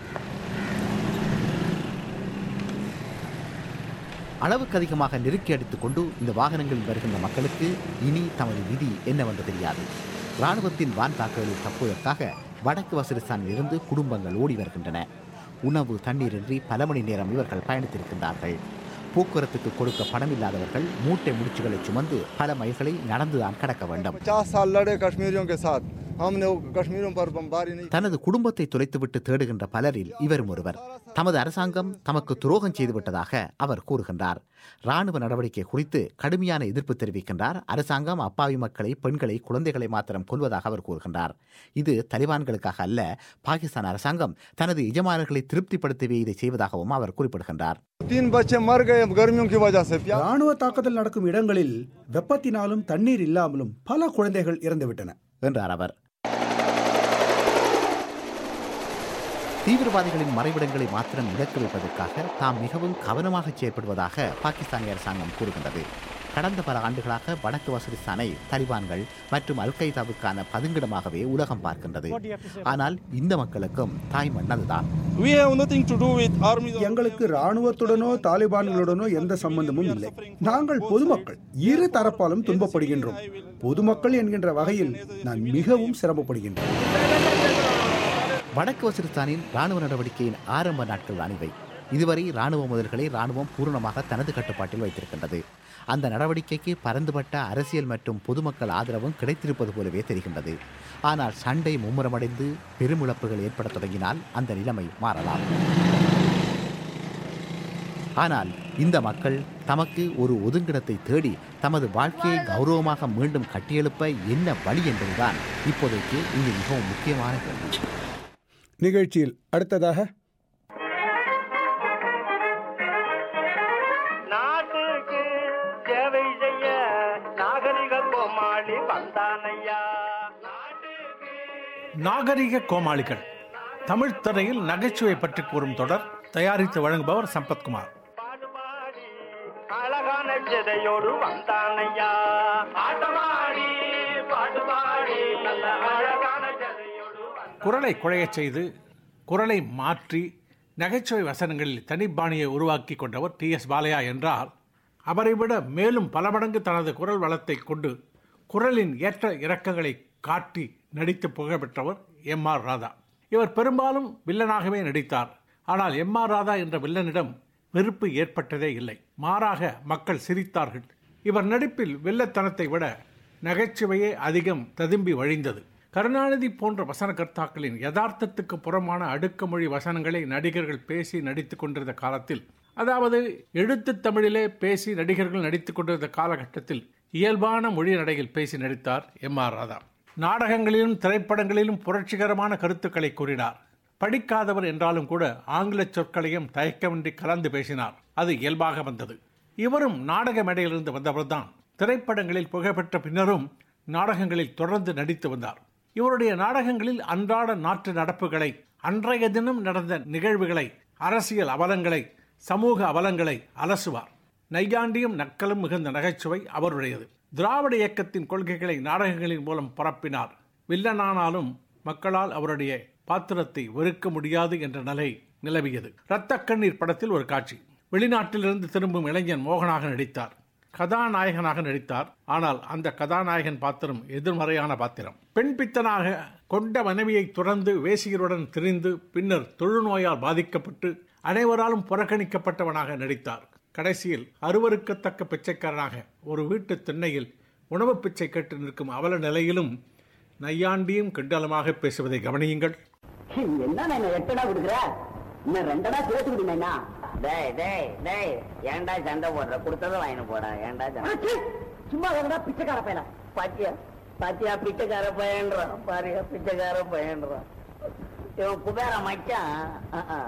அளவுக்கு அதிகமாக நெருக்கி அடித்துக் கொண்டு இந்த வாகனங்களில் வருகின்ற மக்களுக்கு இனி தமது விதி என்னவென்று தெரியாது இராணுவத்தின் வான் தாக்குதலில் தப்புவதற்காக வடக்கு வசிரிஸ்தானில் இருந்து குடும்பங்கள் ஓடி வருகின்றன உணவு தண்ணீரின்றி பல மணி நேரம் இவர்கள் பயணித்திருக்கின்றார்கள் போக்குவரத்துக்கு கொடுக்க பணமில்லாதவர்கள் மூட்டை முடிச்சுகளை சுமந்து பல மைல்களை நடந்துதான் கடக்க வேண்டும் पचास साल लड़े कश्मीरियों के साथ हमने वो कश्मीरियों पर बमबारी नहीं தனது குடும்பத்தை தொலைத்துவிட்டு தேடுகின்ற பலரில் இவரும் ஒருவர் தமது அரசாங்கம் தமக்கு துரோகம் செய்துவிட்டதாக அவர் கூறுகின்றார் ராணுவ நடவடிக்கை குறித்து கடுமையான எதிர்ப்பு தெரிவிக்கின்றார் அரசாங்கம் அப்பாவி மக்களை பெண்களை குழந்தைகளை மாத்திரம் கொல்வதாக அவர் கூறுகின்றார் இது தலிபான்களுக்காக அல்ல பாகிஸ்தான் அரசாங்கம் தனது எஜமானர்களை திருப்திப்படுத்தவே இதை செய்வதாகவும் அவர் குறிப்பிடுகின்றார் तीन बच्चे मर गए गर्मियों की वजह से प्यार ராணுவ தாக்குதல் நடக்கும் இடங்களில் வெப்பத்தினாலும் தண்ணீர் இல்லாமலும் பல குழந்தைகள் இறந்துவிட்டன என்றார் அவர் தீவிரவாதிகளின் மறைவிடங்களை மாத்திரம் இலக்கு வைப்பதற்காக தாம் மிகவும் கவனமாக செயல்படுவதாக பாகிஸ்தானிய அரசாங்கம் கூறுகின்றது கடந்த பல ஆண்டுகளாக வடக்கு வசிரிஸ்தானை தலிபான்கள் மற்றும் அல் கைதாவுக்கான பதுங்கிடமாகவே உலகம் பார்க்கின்றது ஆனால் இந்த மக்களுக்கும் தாய் மன்னதுதான் We have nothing to do with armies. எங்களுக்கு ராணுவத்துடனோ தாலிபான்களுடனோ எந்த சம்பந்தமும் இல்லை நாங்கள் பொதுமக்கள் இரு தரப்பாலும் துன்பப்படுகின்றோம் பொதுமக்கள் என்கின்ற வகையில் நான் மிகவும் சிரமப்படுகின்றேன் வடக்கு வசிரிஸ்தானின் ராணுவ நடவடிக்கையின் ஆரம்ப நாட்கள் தான் இவை இதுவரை ராணுவ முதல்களை ராணுவம் பூரணமாக தனது கட்டுப்பாட்டில் வைத்திருக்கின்றது அந்த நடவடிக்கைக்கு பரந்துபட்ட அரசியல் மற்றும் பொதுமக்கள் ஆதரவும் கிடைத்திருப்பது போலவே தெரிகின்றது ஆனால் சண்டை மும்முரமடைந்து பெருமிழப்புகள் ஏற்படத் தொடங்கினால் அந்த நிலைமை மாறலாம் ஆனால் இந்த மக்கள் தமக்கு ஒரு ஒதுங்கிடத்தை தேடி தமது வாழ்க்கையை கௌரவமாக மீண்டும் கட்டியெழுப்ப என்ன வழி என்பதுதான் இப்போதைக்கு இங்கு மிகவும் முக்கியமான கேள்வி நிகழ்ச்சியில் அடுத்ததாக நாட்டுக்கு சேவை செய்ய நாகரிக கோமாளி வந்தானையா நாகரிக கோமாளிகள் தமிழ் திரையில் நகைச்சுவை பற்றி கூறும் தொடர் தயாரித்து வழங்குபவர் சம்பத்குமார் அழகான சிதையோடு வந்தானையா ஆட்டமாடி பாட்டுபாடி நல்ல அழகான சிதையோடு குரலை குழையச் செய்து குரலை மாற்றி நகைச்சுவை வசனங்களில் தனிப்பாணியை உருவாக்கி கொண்டவர் டி எஸ் பாலையா என்றால் அவரை விட மேலும் பல மடங்கு தனது குரல் வளத்தை கொண்டு குரலின் ஏற்ற இறக்கங்களை காட்டி நடித்து புகழ்பெற்றவர் எம் ஆர் ராதா இவர் பெரும்பாலும் வில்லனாகவே நடித்தார் ஆனால் எம் ஆர் ராதா என்ற வில்லனிடம் வெறுப்பு ஏற்பட்டதே இல்லை மாறாக மக்கள் சிரித்தார்கள் இவர் நடிப்பில் வில்லத்தனத்தை விட நகைச்சுவையே அதிகம் ததும்பி வழிந்தது கருணாநிதி போன்ற வசனகர்த்தாக்களின் யதார்த்தத்துக்கு புறமான அடுக்குமொழி வசனங்களை நடிகர்கள் பேசி நடித்துக் கொண்டிருந்த காலத்தில் அதாவது எழுத்து தமிழிலே பேசி நடிகர்கள் நடித்துக் கொண்டிருந்த காலகட்டத்தில் இயல்பான மொழி நடையில் பேசி நடித்தார் எம் ஆர் ராதா நாடகங்களிலும் திரைப்படங்களிலும் புரட்சிகரமான கருத்துக்களை கூறினார் படிக்காதவர் என்றாலும் கூட ஆங்கில சொற்களையும் தயக்கமின்றி கலந்து பேசினார் அது இயல்பாக வந்தது இவரும் நாடக மேடையிலிருந்து வந்தவர்தான் திரைப்படங்களில் புகழ்பெற்ற பின்னரும் நாடகங்களில் தொடர்ந்து நடித்து வந்தார் இவருடைய நாடகங்களில் அன்றாட நாட்டு நடப்புகளை அன்றைய தினம் நடந்த நிகழ்வுகளை அரசியல் அவலங்களை சமூக அவலங்களை அலசுவார் நையாண்டியும் நக்கலும் மிகுந்த நகைச்சுவை அவருடையது திராவிட இயக்கத்தின் கொள்கைகளை நாடகங்களின் மூலம் பரப்பினார் வில்லனானாலும் மக்களால் அவருடைய பாத்திரத்தை வெறுக்க முடியாது என்ற நிலை நிலவியது இரத்த கண்ணீர் படத்தில் ஒரு காட்சி வெளிநாட்டிலிருந்து திரும்பும் இளைஞன் மோகனாக நடித்தார் கதாநாயகனாக நடித்தார் ஆனால் அந்த கதாநாயகன் பாத்திரம் எதிர்மறையான பாத்திரம் பெண் பித்தனாக கொண்ட மனைவியை துறந்து வேசியருடன் திரிந்து பின்னர் தொழுநோயால் பாதிக்கப்பட்டு அனைவராலும் புறக்கணிக்கப்பட்டவனாக நடித்தார் கடைசியில் அருவருக்கத்தக்க பிச்சைக்காரனாக ஒரு வீட்டு திண்ணையில் உணவு பிச்சை கேட்டு நிற்கும் அவல நிலையிலும் நையாண்டியும் கிண்டலமாக பேசுவதை கவனியுங்கள் என்ன நான் எட்டடா கொடுக்குற இன்னும் ரெண்டடா சேர்த்து விடுமேனா டேய் டேய் டேய் ஏன்டா சண்டை போடுற கொடுத்ததை வாங்கிட்டு போடா ஏன்டா சண்டை சும்மா வேணா பிச்சைக்கார பையனா பாத்தியா பாத்தியா பிச்சைக்கார பையன்றான் பாருங்க பிச்சைக்கார பையன்றான் இவன் குபேர மச்சான் அஹ், அஹ்.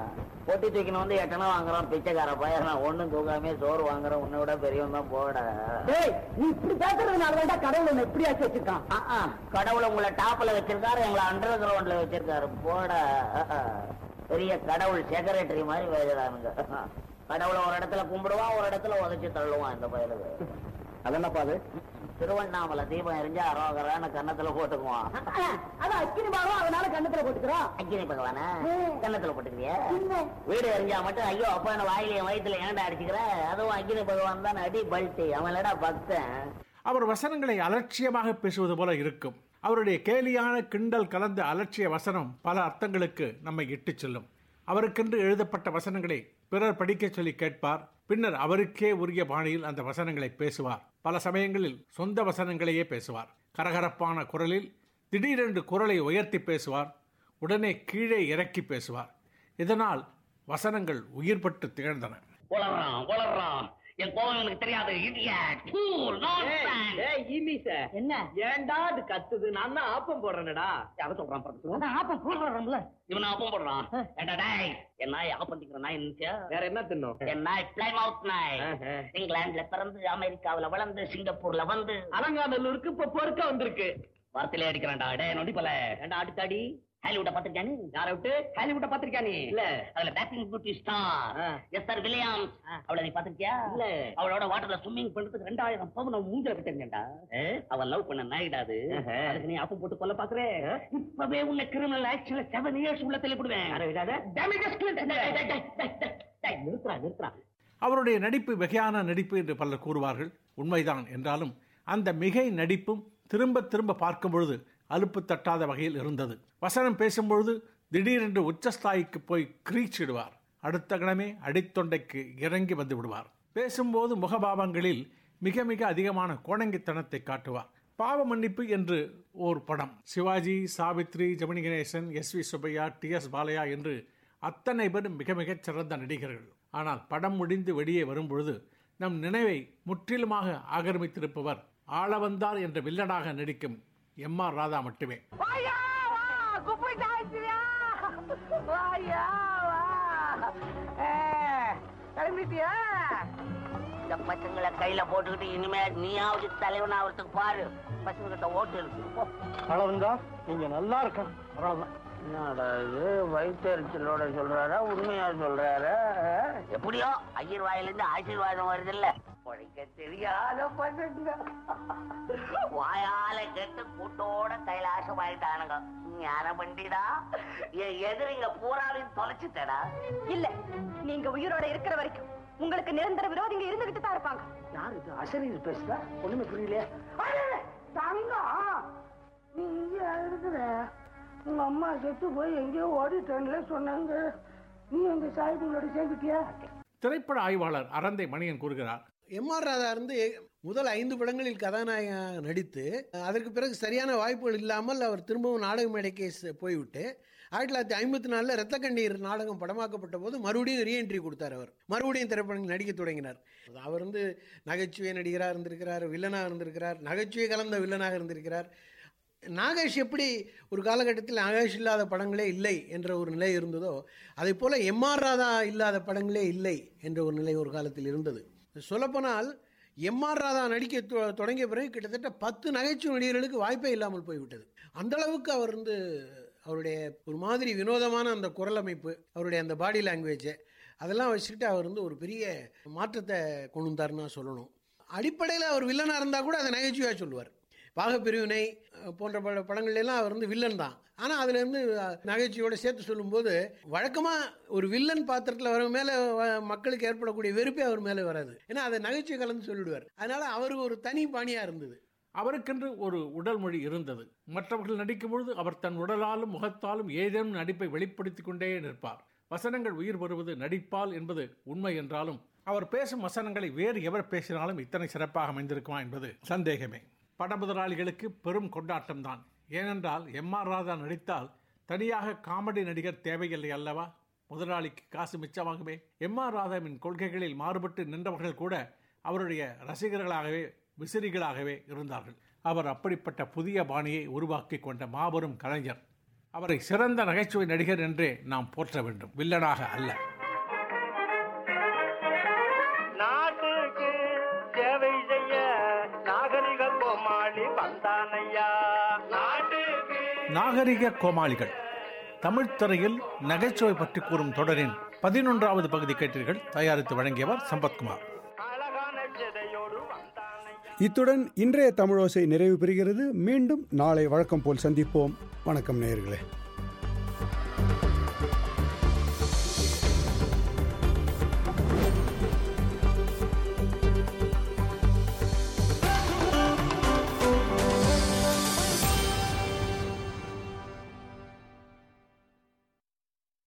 பொட்டி தூக்கின்னு வந்து எட்டனா வாங்குறான் பிச்சைக்கார பையன் நான் ஒண்ணும் தூக்காமே சோறு வாங்குறேன் உன்னை விட பெரியவன் தான் போட டேய் நீ இப்படி பேசுறதுனால தான் கடவுள் உன்னை இப்படியாச்சு வச்சிருக்கான் ஆ, ஆ, கடவுள் உங்களை டாப்ல வச்சிருக்காரு எங்களை அண்டர் கிரவுண்ட்ல வச்சிருக்காரு போட ஆ, ஆ. பெரிய கடவுள் செக்ரட்டரி மாதிரி பேசுறானுங்க கடவுளை ஒரு இடத்துல கும்பிடுவான் ஒரு இடத்துல உதச்சி தள்ளுவான் இந்த பயலுக்கு அதென்னப்பா அது திருவண்ணாமலை தீபம் எரிஞ்சா அரோகரான கன்னத்துல போட்டுக்குவான் அதான் அக்கினி பாகம் அதனால கண்ணத்துல போட்டுக்கிறான் அக்கினி பகவானா கன்னத்துல போட்டுக்கிறியா வீடு எரிஞ்சா மட்டும் ஐயோ அப்பா என்ன வாயில என் வயித்துல ஏன்டா அடிச்சுக்கிற அதுவும் அக்கினி பகவான் தான் அடி பல்ட்டி அவன்லடா பக்தன் அவர் வசனங்களை அலட்சியமாக பேசுவது போல இருக்கும் அவருடைய கேலியான கிண்டல் கலந்த அலட்சிய வசனம் பல அர்த்தங்களுக்கு நம்மை இட்டுச் செல்லும் அவருக்கென்று எழுதப்பட்ட வசனங்களை பிறர் படிக்கச் சொல்லி கேட்பார் பின்னர் அவருக்கே உரிய பாணியில் அந்த வசனங்களை பேசுவார் பல சமயங்களில் சொந்த வசனங்களையே பேசுவார் கரகரப்பான குரலில் திடீரென்று குரலை உயர்த்தி பேசுவார் உடனே கீழே இறக்கி பேசுவார் இதனால் வசனங்கள் உயிர்பட்டு திகழ்ந்தன உளறான் உளறான் என் கோவம் எனக்கு தெரியாது idiot, fool, nonsense. என்ன ஏன்டா அது கத்துது நான் தான் ஆப்பம் போடுறேனடா யார சொல்றான் பாருங்க. அதான் ஆப்பம் போடுறோம்ல இவன் ஆப்பம் போடுறான் ஏண்டா டேய் என் நாய் ஆப்பம் திங்கிற நாய் இருந்துச்சா வேற என்ன தின்னும் என் நாய் பிளைமவுத் நாய் ஆஹா. இங்கிலாந்துல பிறந்து அமெரிக்காவுல வளர்ந்து சிங்கப்பூர்ல வந்து அலங்காநல்லூருக்கு இப்ப பொறுக்க வந்திருக்கு வார்த்தையிலே அடிக்கிறான்டா டே நொடி போல ஏன்டா அடித்தாடி ஹாலிவுட்ட பாத்திருக்கியா நீ யாரை விட்டு ஹாலிவுட்ட பாத்திருக்கியா நீ இல்ல அதுல பேக்கிங் பியூட்டி ஸ்டார் ஆ. எஸ் சார் வில்லியம்ஸ் அவளை நீ பாத்திருக்கியா இல்ல. அவளோட வாட்டர்ல ஸ்விம்மிங் பண்றதுக்கு ரெண்டாயிரம் பவுன் அவன் மூஞ்சில விட்டுருங்கடா அவன் லவ் பண்ண நாயிடாது ஆஹா. அதுக்கு நீ அப்பம் போட்டு கொல்ல பாக்குறே இப்பவே உன்னை கிரிமினல் ஆக்ஷன்ல செவன் இயர்ஸ் உள்ள தள்ளிவிடுவேன் நிறுத்துறா நிறுத்துறா அவருடைய நடிப்பு மிகையான நடிப்பு என்று பலர் கூறுவார்கள் உண்மைதான் என்றாலும் அந்த மிகை நடிப்பும் திரும்ப திரும்ப பார்க்கும் பொழுது அலுப்பு தட்டாத வகையில் இருந்தது வசனம் பேசும்பொழுது திடீரென்று உச்சஸ்தாய்க்கு போய் கிரீச்சிடுவார் அடுத்த கணமே அடித்தொண்டைக்கு இறங்கி வந்து விடுவார் பேசும்போது முகபாவங்களில் மிக மிக அதிகமான கோணங்கித்தனத்தை காட்டுவார் பாவ மன்னிப்பு என்று ஓர் படம் Sivaji Savitri Gemini Ganesan S V Subbaiah T S Balaiah என்று அத்தனை பேரும் மிக மிகச் சிறந்த நடிகர்கள் ஆனால் படம் முடிந்து வெளியே வரும்பொழுது நம் நினைவை முற்றிலுமாக ஆக்கிரமித்திருப்பவர் ஆளவந்தார் என்ற வில்லனாக நடிக்கும் எம் ஆர் ராதா மட்டுமே வாயா வா குப்பை தாய்ச்சியா வாயா வா ஏ, கிளம்பிட்டியா இந்த பசங்களை கையில போட்டுக்கிட்டு இனிமே நீயாவது தலைவன் ஆகிறதுக்கு பாரு பசங்க கிட்ட ஓட்டு இருக்கு போ. அளவுங்க நீங்க நல்லா இருக்கணும் அவ்வளவுதான் என்னடா இது வயிற்றுச்சலோட சொல்றாரா உண்மையா சொல்றாரா எப்படியோ ஐயர் வாயிலிருந்து ஆசீர்வாதம் வருது இல்ல உழைக்க தெரியாத பசங்க வாயால கெட்டு கூட்டோட கைலாசம் ஆயிட்டானுங்க ஞான பண்டிதா என் எதிரிங்க பூராவையும் தொலைச்சுட்டடா இல்ல நீங்க உயிரோட இருக்கிற வரைக்கும் உங்களுக்கு நிரந்தர விரோதிங்க இருந்துகிட்டு தான் இருப்பாங்க யாரு இது அசரீர் பேசுதா ஒண்ணுமே புரியலையே தங்கம் நீ இங்க இருக்கிற உங்க அம்மா செத்து போய் எங்கேயோ ஓடிட்டேன்ல சொன்னாங்க நீ எங்க சாஹிபுங்களோட சேர்ந்துட்டியா திரைப்பட ஆய்வாளர் அரந்தை மணியன் கூறுகிறார் எம் ஆர் ராதா இருந்து முதல் ஐந்து படங்களில் கதாநாயகனாக நடித்து அதற்கு பிறகு சரியான வாய்ப்புகள் இல்லாமல் அவர் திரும்பவும் நாடக மேடைக்கு செ- போய்விட்டு ஆயிரத்தி தொள்ளாயிரத்தி ஐம்பத்தி நாலில் ரத்த கண்ணீர் நாடகம் படமாக்கப்பட்ட போது மறுபடியும் ரீஎன்ட்ரி கொடுத்தார் அவர் மறுபடியும் திரைப்படங்கள் நடிக்க தொடங்கினார் அவர் வந்து நகைச்சுவை நடிகராக இருந்திருக்கிறார் வில்லனாக இருந்திருக்கிறார் நகைச்சுவை கலந்த வில்லனாக இருந்திருக்கிறார் நாகேஷ் எப்படி ஒரு காலகட்டத்தில் நாகேஷ் இல்லாத படங்களே இல்லை என்ற ஒரு நிலை இருந்ததோ அதே போல் எம்ஆர் ராதா இல்லாத படங்களே இல்லை என்ற ஒரு நிலை ஒரு காலத்தில் இருந்தது சொல்லப்போனால் எம்ஆர் ராதா நடிக்க தொ- தொடங்கிய பிறகு கிட்டத்தட்ட பத்து நகைச்சுவை நடிகர்களுக்கு வாய்ப்பே இல்லாமல் போய்விட்டது அந்த அளவுக்கு அவர் வந்து அவருடைய ஒரு மாதிரி வினோதமான அந்த குரல் அமைப்பு அவருடைய அந்த பாடி லாங்குவேஜ் அதெல்லாம் வச்சுக்கிட்டு அவர் வந்து ஒரு பெரிய மாற்றத்தை கொண்டு வந்தாருன்னு தான் சொல்லணும் அடிப்படையில் அவர் வில்லனாக இருந்தால் கூட அதை நகைச்சுவையாக சொல்லுவார் பாகப்பிரிவினை அஹ், போன்ற பட படங்கள்ல எல்லாம் அவர் வந்து வில்லன் தான் ஆனால் அதுலேருந்து நகைச்சுவையோட சேர்த்து சொல்லும்போது வழக்கமாக ஒரு வில்லன் பாத்திரத்தில் வர மேலே மக்களுக்கு ஏற்படக்கூடிய வெறுப்பே அவர் மேலே வராது ஏன்னா அதை நகைச்சுவை கலந்து சொல்லிடுவார் அதனால அவருக்கு ஒரு தனி பாணியாக இருந்தது அவருக்கென்று ஒரு உடல் மொழி இருந்தது மற்றவர்கள் நடிக்கும் பொழுது அவர் தன் உடலாலும் முகத்தாலும் ஏதேனும் நடிப்பை வெளிப்படுத்திக் கொண்டே நிற்பார் வசனங்கள் உயிர் வருவது நடிப்பால் என்பது உண்மை என்றாலும் அவர் பேசும் வசனங்களை வேறு எவர் பேசினாலும் இத்தனை சிறப்பாக அமைந்திருக்குமா என்பது சந்தேகமே பட முதலாளிகளுக்கு பெரும் கொண்டாட்டம்தான் ஏனென்றால் எம் ஆர் ராதா நடித்தால் தனியாக காமெடி நடிகர் தேவையில்லை அல்லவா முதலாளிக்கு காசு மிச்சமாகுமே எம் ஆர் ராதாவின் கொள்கைகளில் மாறுபட்டு நின்றவர்கள் கூட அவருடைய ரசிகர்களாகவே விசிறிகளாகவே இருந்தார்கள் அவர் அப்படிப்பட்ட புதிய பாணியை உருவாக்கி கொண்ட மாபெரும் கலைஞர் அவரை சிறந்த நகைச்சுவை நடிகர் என்றே நாம் போற்ற வேண்டும் வில்லனாக அல்ல நாகரிக கோமாளிகள் தமிழ் திரையில் நகைச்சுவை பற்றி கூறும் தொடரின் பதினொன்றாவது பகுதி கேட்டீர்கள் தயாரித்து வழங்கியவர் சம்பத்குமார் இத்துடன் இன்றைய தமிழோசை நிறைவு பெறுகிறது மீண்டும் நாளை வழக்கம் போல் சந்திப்போம் வணக்கம் நேயர்களே